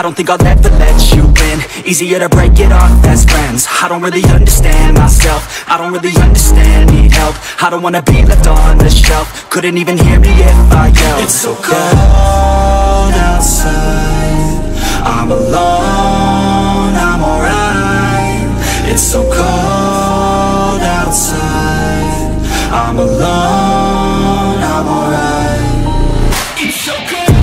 I don't think I'll ever let you in Easier to break it off best friends I don't really understand myself I don't really understand, need help I don't wanna be left on the shelf Couldn't even hear me if I yelled It's so cold outside I'm alone, I'm alright It's so cold outside I'm alone, I'm alright It's so cold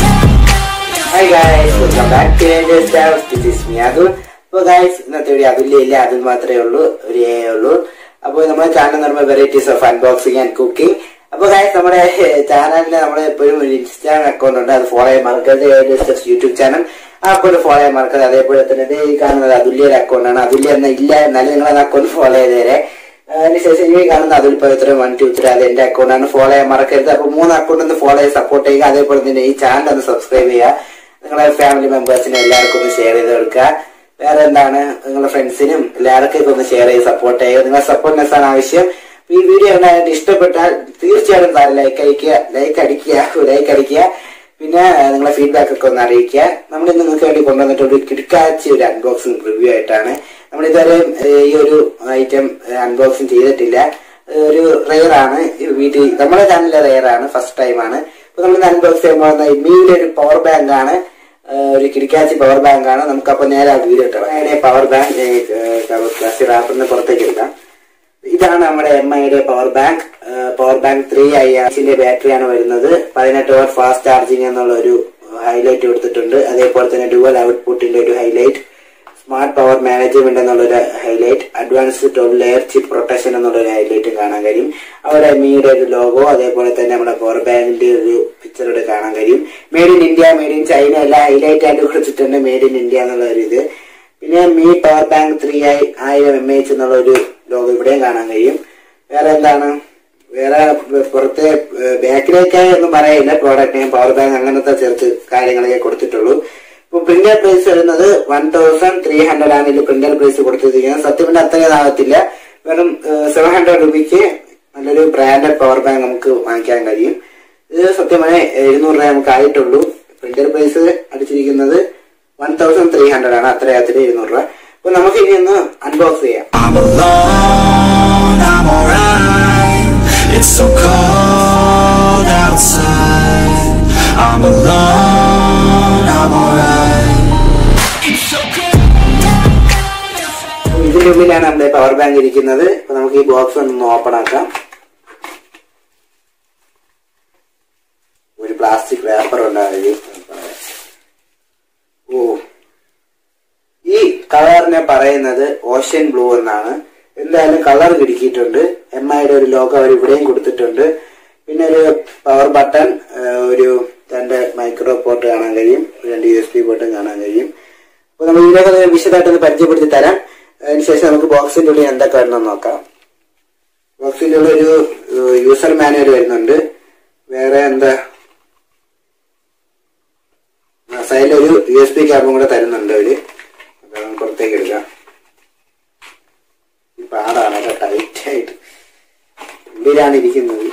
hi guys welcome back to angels tours this is me Atul അപ്പോൾ guys ഇന്നത്തെ video അതുല്യ ഇല്ല അതുൽ മാത്രമേ ഉള്ളൂ ഒരു ഏ ഉള്ളൂ അപ്പോൾ നമ്മുടെ ചാനൽ എന്ന് പറയുമ്പോൾ varieties of unboxing and cooking അപ്പോൾ ഗായ്സ് നമ്മുടെ ചാനലിന് നമ്മൾ എപ്പോഴും ഒരു ഇൻസ്റ്റാഗ്രാം അക്കൗണ്ട് ഉണ്ട് അത് ഫോളോ ചെയ്യാൻ മറക്കരുത് ഏഞ്ചൽസ് യൂട്യൂബ് ചാനൽ ആ അക്കൗണ്ട് ഫോളോ ചെയ്യാൻ മറക്കരുത് അതേപോലെ തന്നെ ദേ ഈ കാണുന്നത് അതുല്യയുടെ അക്കൗണ്ടാണ് അതുല്യ എന്ന ഇല്ല എന്നാലും നിങ്ങൾ അത് അക്കൗണ്ട് ഫോളോ ചെയ്തേരെ അതിനുശേഷം ഈ കാണുന്ന അതിൽ പവിത്രം വൺ ടു ത്രീ അത് എന്റെ അക്കൗണ്ടാണ് ഫോളോ ചെയ്യാൻ മറക്കരുത് അപ്പൊ മൂന്ന് അക്കൗണ്ട് ഒന്ന് ഫോളോ ചെയ്ത് സപ്പോർട്ട് ചെയ്യുക അതേപോലെ തന്നെ ഈ ചാനൽ ഒന്ന് സബ്സ്ക്രൈബ് ചെയ്യുക നിങ്ങളെ ഫാമിലി മെമ്പേഴ്സിനും എല്ലാവർക്കും ഒന്ന് ഷെയർ ചെയ്ത് കൊടുക്കുക വേറെ എന്താണ് നിങ്ങളുടെ ഫ്രണ്ട്സിനും എല്ലാവർക്കും ഒന്ന് ഷെയർ ചെയ്ത് സപ്പോർട്ട് ചെയ്യുക നിങ്ങളെ സപ്പോർട്ടിനെസ് ആണ് ആവശ്യം ഈ വീഡിയോ ഉണ്ടായിട്ട് ഇഷ്ടപ്പെട്ടാൽ തീർച്ചയായിട്ടും താരം ലൈക്ക് അടിക്കുക ലൈക്ക് അടിക്കുക ലൈക്ക് അടിക്കുക പിന്നെ ഏഹ്, നിങ്ങളെ ഫീഡ്ബാക്ക് ഒക്കെ ഒന്ന് അറിയിക്കുക നമ്മൾ ഇന്ന് നിങ്ങൾക്ക് വേണ്ടി കൊണ്ടുവന്നിട്ട് ഒരു കിടക്കാച്ചി ഒരു അൺബോക്സിംഗ് റിവ്യൂ ആയിട്ടാണ് നമ്മൾ ഇതുവരെ ഏഹ്, ഈ ഒരു ഐറ്റം അൺബോക്സിംഗ് ചെയ്തിട്ടില്ല ഏഹ്, ഒരു റെയർ ആണ് ഈ വീട്ടിൽ നമ്മുടെ ചാനലിലെ റെയർ ആണ് ഫസ്റ്റ് ടൈം ആണ് അപ്പൊ നമ്മൾ അൺബോക്സ് ചെയ്യുമ്പോൾ മീൻ്റെ ഒരു പവർ ബാങ്ക് ആണ് ഏഹ്, ഒരു കിടക്കാച്ചി പവർ ബാങ്ക് ആണ് നമുക്ക് അപ്പൊ നേരെ ആ വീഡിയോ ഇട്ടാം അതിന്റെ പവർ ബാങ്ക് പ്ലാസ്റ്റിക് റാപ്പറിന് പുറത്തേക്ക് എടുക്കാം ഇതാണ് നമ്മുടെ എം ഐയുടെ power bank power bank three I ആർസിന്റെ ബാറ്ററിയാണ് വരുന്നത് പതിനെട്ട് അവർ ഫാസ്റ്റ് ചാർജിങ് എന്നുള്ള ഒരു ഹൈലൈറ്റ് കൊടുത്തിട്ടുണ്ട് അതേപോലെ തന്നെ ഡുവൽ ഔട്ട്പുട്ടിന്റെ ഒരു ഹൈലൈറ്റ് സ്മാർട്ട് പവർ മാനേജ്മെന്റ് എന്നുള്ളൊരു highlight advanced dual layer chip protection എന്നുള്ളൊരു ഹൈലൈറ്റും കാണാൻ കഴിയും അവിടെ മീയുടെ ഒരു ലോഗോ അതേപോലെ തന്നെ നമ്മുടെ പവർ ബാങ്കിന്റെ ഒരു പിക്ചർ ഇവിടെ കാണാൻ കഴിയും made in India made in China എല്ലാം ഹൈലൈറ്റ് ആയിട്ട് കൊടുത്തിട്ടുണ്ട് മെയ്ഡ് ഇൻ ഇന്ത്യ എന്നുള്ള ഒരു ഇത് പിന്നെ മീ പവർ ബാങ്ക് ത്രീ ആയി ആയിരം എം എച്ച് എന്നുള്ള ഒരു ലോഗോ ഇവിടെയും കാണാൻ കഴിയും വേറെ എന്താണ് വേറെ പുറത്തെ ബാക്കിലേക്കായി ഒന്നും പറയില്ല പ്രോഡക്റ്റ് നെയിം പവർ ബാങ്ക് അങ്ങനത്തെ ചെറുത്ത് കാര്യങ്ങളൊക്കെ കൊടുത്തിട്ടുള്ളൂ ഇപ്പൊ പ്രിന്റർ പ്രൈസ് വരുന്നത് വൺ തൗസൻഡ് ത്രീ ഹൺഡ്രഡ് ആണ് ഇതിൽ പ്രിന്റർ പ്രൈസ് കൊടുത്തിരിക്കുന്നത് സത്യം പറഞ്ഞാൽ അത്രയും ആകത്തില്ല വെറും സെവൻ ഹൺഡ്രഡ് രൂപയ്ക്ക് നല്ലൊരു ബ്രാൻഡഡ് പവർ ബാങ്ക് നമുക്ക് വാങ്ങിക്കാൻ കഴിയും ഇത് സത്യം പറഞ്ഞാൽ എഴുന്നൂറ് രൂപ നമുക്ക് ആയിട്ടുള്ളൂ പ്രിന്റർ പ്രൈസ് അടിച്ചിരിക്കുന്നത് വൺ തൗസൻഡ് ത്രീ ഹൺഡ്രഡ് ആണ് അത്രയത്തിന് എഴുന്നൂറ് രൂപ അപ്പൊ നമുക്ക് ഇനി ഒന്ന് അൺബോക്സ് ചെയ്യാം I'm alone, I'm alright. It's so cold outside. I'm alone, I'm alright. It's so cold. അപ്പൊ ഇതിന്റെ ഉള്ളിലാണ് നമ്മുടെ പവർ ബാങ്ക് ഇരിക്കുന്നത് അപ്പൊ നമുക്ക് ഈ ബോക്സ് ഒന്ന് ഓപ്പൺ ആക്കാം ഒരു പ്ലാസ്റ്റിക് പേപ്പർ ഉണ്ടാകും ഓ ഈ കളറിനെ പറയുന്നത് ഓഷ്യൻ ബ്ലൂ എന്നാണ് എന്തായാലും കളർ കിടക്കിയിട്ടുണ്ട് എം ഐയുടെ ഒരു ലോഗോ അവർ ഇവിടെയും കൊടുത്തിട്ടുണ്ട് പിന്നെ ഒരു പവർ ബട്ടൺ ഒരു രണ്ട് മൈക്രോ പോർട്ട് കാണാൻ കഴിയും രണ്ട് യു എസ് പി പോർട്ടും കാണാൻ കഴിയും അപ്പൊ നമ്മൾ ഇതിനൊക്കെ വിശദമായിട്ടൊന്ന് പരിചയപ്പെടുത്തി തരാം അതിനുശേഷം നമുക്ക് ബോക്സിന്റെ ഉള്ളിൽ എന്തൊക്കെ വേണമെന്ന് നോക്കാം ബോക്സിന്റെ ഉള്ളിൽ ഒരു യൂസർ മാനുവൽ വരുന്നുണ്ട് വേറെ എന്താ സൈഡിൽ ഒരു യു എസ് പി ക്യാബും കൂടെ തരുന്നുണ്ട് അവര് അപ്പൊ നമുക്ക് പുറത്തേക്ക് എടുക്കാം ഈ പാടാണ് കേട്ടോ ടൈറ്റ് ആയിട്ട് ഉള്ളിലാണ് ഇരിക്കുന്നത്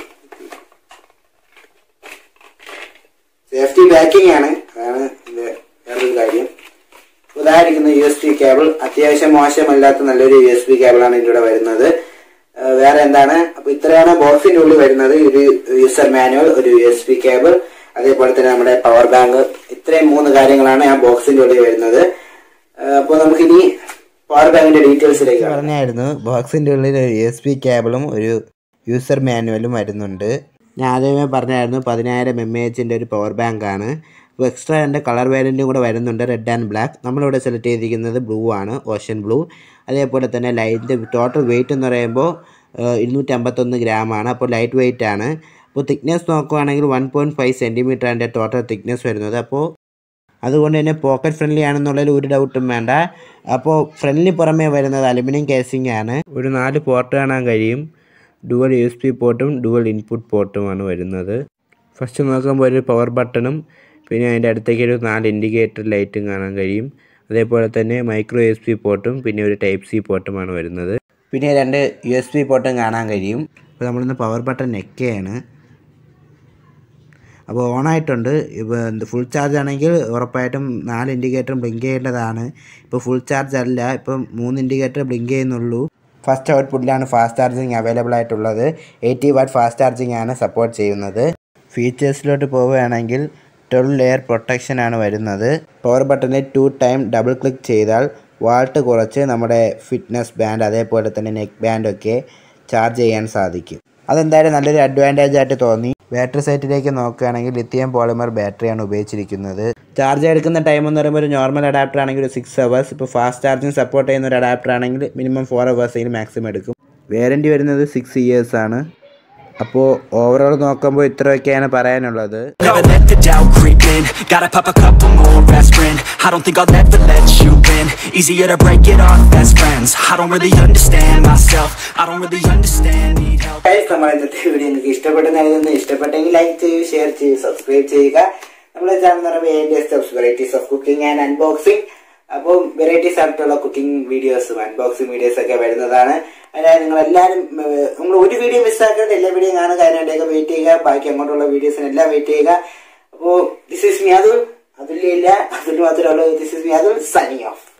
സേഫ്റ്റി ബാക്കിംഗ് ആണ് അതാണ് ഇതിന്റെ വേറൊരു കാര്യം ഇതായിരിക്കുന്ന യു എസ് പി കേബിൾ അത്യാവശ്യം മോശമല്ലാത്ത നല്ലൊരു യു എസ് പി കേബിളാണ് ഇതിലൂടെ വരുന്നത് ആ, വേറെ എന്താണ് അപ്പൊ ഇത്രയാണ് ബോക്സിന്റെ ഉള്ളിൽ വരുന്നത് ഒരു യൂസർ മാനുവൽ ഒരു യു എസ് പി കേബിൾ അതേപോലെ തന്നെ നമ്മുടെ പവർ ബാങ്ക് ഇത്രയും മൂന്ന് കാര്യങ്ങളാണ് ആ ബോക്സിന്റെ ഉള്ളിൽ വരുന്നത് അപ്പോൾ നമുക്കിനി പവർ ബാങ്കിന്റെ ഡീറ്റെയിൽസിലേക്ക് പറഞ്ഞായിരുന്നു ബോക്സിൻ്റെ ഉള്ളിൽ ഒരു യു എസ് പി കേബിളും ഒരു യൂസർ മാനുവലും വരുന്നുണ്ട് ഞാൻ ആദ്യമേ പറഞ്ഞായിരുന്നു പതിനായിരം എം എ എച്ചിൻ്റെ ഒരു പവർ ബാങ്ക് ആണ് അപ്പോൾ എക്സ്ട്രാ എൻ്റെ കളർ വേരിയൻറ്റും കൂടെ വരുന്നുണ്ട് റെഡ് ആൻഡ് ബ്ലാക്ക് നമ്മളിവിടെ സെലക്ട് ചെയ്തിരിക്കുന്നത് ബ്ലൂ ആണ് ഓഷ്യൻ ബ്ലൂ അതേപോലെ തന്നെ ലൈറ്റ് ടോട്ടൽ വെയിറ്റ് എന്ന് പറയുമ്പോൾ ഇരുന്നൂറ്റി അമ്പത്തൊന്ന് ഗ്രാമാണ് അപ്പോൾ ലൈറ്റ് വെയിറ്റ് ആണ് അപ്പോൾ തിക്നെസ് നോക്കുവാണെങ്കിൽ വൺ പോയിൻറ്റ് ഫൈവ് സെൻറ്റിമീറ്റർ എൻ്റെ ടോട്ടൽ തിക്നെസ് വരുന്നത് അപ്പോൾ അതുകൊണ്ട് തന്നെ പോക്കറ്റ് ഫ്രണ്ട്ലി ആണെന്നുള്ളതിൽ ഒരു ഡൗട്ടും വേണ്ട അപ്പോൾ ഫ്രണ്ട്ലി പുറമേ വരുന്നത് അലുമിനിയം കേസിംഗ് ആണ് ഒരു നാല് പോർട്ട് കാണാൻ കഴിയും ഡുവൽ യു എസ് പി പോർട്ടും ഡുവൽ ഇൻപുട്ട് പോർട്ടുമാണ് വരുന്നത് ഫസ്റ്റ് നോക്കുമ്പോൾ ഒരു പവർ ബട്ടണും പിന്നെ അതിൻ്റെ അടുത്തേക്ക് ഒരു നാല് ഇൻഡിക്കേറ്റർ ലൈറ്റും കാണാൻ കഴിയും അതേപോലെ തന്നെ മൈക്രോ യു എസ് പി പോർട്ടും പിന്നെ ഒരു ടൈപ്പ് സി പോർട്ടുമാണ് വരുന്നത് പിന്നെ രണ്ട് യു എസ് പി പോർട്ടും കാണാൻ കഴിയും അപ്പോൾ നമ്മളിന്ന് പവർ ബട്ടൺ നെക്കുകയാണ് അപ്പോൾ ഓണായിട്ടുണ്ട് ഇപ്പോൾ ഫുൾ ചാർജ് ആണെങ്കിൽ ഉറപ്പായിട്ടും നാല് ഇൻഡിക്കേറ്ററും ബ്ലിങ്ക് ചെയ്യേണ്ടതാണ് ഇപ്പോൾ ഫുൾ ചാർജ് അല്ല ഇപ്പം മൂന്ന് ഇൻഡിക്കേറ്റർ ബ്ലിങ്ക് ചെയ്യുന്നുള്ളൂ ഫസ്റ്റ് ഔട്ട്പുട്ടിലാണ് ഫാസ്റ്റ് ചാർജിങ് അവൈലബിൾ ആയിട്ടുള്ളത് എയ്റ്റി വാട്ട് ഫാസ്റ്റ് ചാർജിങ് ആണ് സപ്പോർട്ട് ചെയ്യുന്നത് ഫീച്ചേഴ്സിലോട്ട് പോവുകയാണെങ്കിൽ ട്വൽവ് ലെയർ പ്രൊട്ടക്ഷൻ ആണ് വരുന്നത് പവർ ബട്ടണിൽ ടു ടൈം ഡബിൾ ക്ലിക്ക് ചെയ്താൽ വാൾട്ട് കുറച്ച് നമ്മുടെ ഫിറ്റ്നസ് ബാൻഡ് അതേപോലെ തന്നെ നെക്ക് ബാൻഡൊക്കെ ചാർജ് ചെയ്യാൻ സാധിക്കും അതെന്തായാലും നല്ലൊരു അഡ്വാൻറ്റേജ് ആയിട്ട് തോന്നി ബാറ്ററി സൈറ്റിലേക്ക് നോക്കുകയാണെങ്കിൽ ലിത്തിയം പോളിമർ ബാറ്ററിയാണ് ഉപയോഗിച്ചിരിക്കുന്നത് ചാർജ് എടുക്കുന്ന ടൈം എന്ന് പറയുമ്പോൾ ഒരു നോർമൽ അഡാപ്റ്റർ ആണെങ്കിൽ ഒരു സിക്സ് അവേഴ്സ് ഇപ്പോൾ ഫാസ്റ്റ് ചാർജിങ് സപ്പോർട്ട് ചെയ്യുന്ന ഒരു അഡാപ്റ്റർ ആണെങ്കിൽ മിനിമം ഫോർ അവേഴ്സെങ്കിലും മാക്സിമം എടുക്കും വേറൻറ്റി വരുന്നത് സിക്സ് ഇയേഴ്സ് ആണ് അപ്പോൾ ഓവറോൾ നോക്കുമ്പോൾ ഇത്രയൊക്കെയാണ് പറയാനുള്ളത് Never let the doubt creep in Gotta pop a couple more aspirin I don't think I'll ever let you in Easier to break it off best friends I don't really understand myself I don't really understand, need help guys നമ്മൾ ഇന്നത്തെ video നിങ്ങൾക്ക് ഇഷ്ടപ്പെട്ടെന്ന് എഴുതുന്നു ഇഷ്ടപ്പെട്ടെങ്കിൽ like ചെയ്യൂ share ചെയ്യൂ subscribe ചെയ്യുക നമ്മുടെ ചാനൽ എന്ന് പറയുമ്പോൾ area steps varieties of cooking and unboxing അപ്പോൾ വെറൈറ്റീസ് ആയിട്ടുള്ള കുക്കിംഗ് വീഡിയോസും അൺബോക്സിംഗ് വീഡിയോസ് ഒക്കെ വരുന്നതാണ് അതായത് നിങ്ങൾ എല്ലാവരും നമ്മൾ ഒരു വീഡിയോ മിസ്സാക്കാണ്ട് എല്ലാ വീഡിയോ കാണുക അതിനായിട്ടൊക്കെ വെയിറ്റ് ചെയ്യുക ബാക്കി അങ്ങോട്ടുള്ള വീഡിയോസിന് എല്ലാം വെയിറ്റ് ചെയ്യുക അപ്പോൾ this is me Atul Athulya ഇല്ല അതുൽ മാത്രമേ ഉള്ളൂ this is me Atul signing of